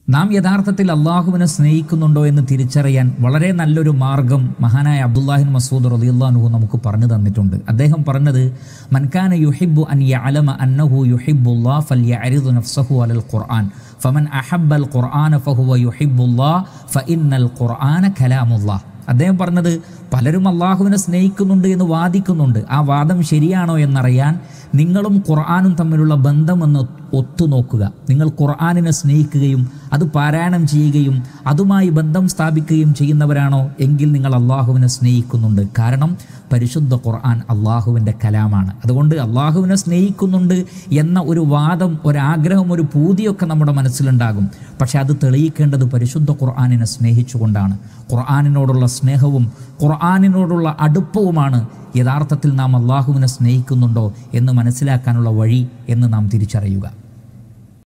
നാം യഥാർത്ഥത്തിൽ അള്ളാഹുവിനെ സ്നേഹിക്കുന്നുണ്ടോ എന്ന് തിരിച്ചറിയാൻ വളരെ നല്ലൊരു മാർഗം മഹാനായ അബ്ദുല്ലാഹിൻ മസൂദ് റളിയല്ലാഹു നമുക്ക് പറഞ്ഞു തന്നിട്ടുണ്ട് അദ്ദേഹം പറഞ്ഞത് മൻകാന യുഹിബ്ബു അൻ യഅലമ അന്നഹു യുഹിബ്ബുല്ലാ ഫൽയഅരിദു നഫ്സഹു അലൽ ഖുർആൻ ഫമൻ അഹബ്ബൽ ഖുർആന ഫഹുവ യുഹിബ്ബുല്ലാ ഫഇന്നൽ ഖുർആന കലാമുല്ലാ അദ്ദേഹം പറഞ്ഞത് പലരും അള്ളാഹുവിനെ സ്നേഹിക്കുന്നുണ്ട് എന്ന് വാദിക്കുന്നുണ്ട് ആ വാദം ശരിയാണോ എന്നറിയാൻ നിങ്ങളും ഖുർആാനും തമ്മിലുള്ള ബന്ധമെന്ന് ഒത്തുനോക്കുക നിങ്ങൾ ഖുർആാനിനെ സ്നേഹിക്കുകയും അത് പാരായണം ചെയ്യുകയും അതുമായി ബന്ധം സ്ഥാപിക്കുകയും ചെയ്യുന്നവരാണോ എങ്കിൽ നിങ്ങൾ അള്ളാഹുവിനെ സ്നേഹിക്കുന്നുണ്ട് കാരണം പരിശുദ്ധ ഖുർആൻ അള്ളാഹുവിൻ്റെ കലാമാണ് അതുകൊണ്ട് അള്ളാഹുവിനെ സ്നേഹിക്കുന്നുണ്ട് എന്ന ഒരു വാദം ഒരാഗ്രഹം ഒരു പൂതിയൊക്കെ നമ്മുടെ മനസ്സിലുണ്ടാകും പക്ഷെ അത് തെളിയിക്കേണ്ടത് പരിശുദ്ധ ഖുർആാനിനെ സ്നേഹിച്ചുകൊണ്ടാണ് ഖുർആാനിനോടുള്ള സ്നേഹവും ഖുർആാനിനോടുള്ള അടുപ്പവുമാണ് യഥാർത്ഥത്തിൽ നാം അള്ളാഹുവിനെ സ്നേഹിക്കുന്നുണ്ടോ എന്ന് മനസ്സിലാക്കാനുള്ള വഴി എന്ന് നാം തിരിച്ചറിയുക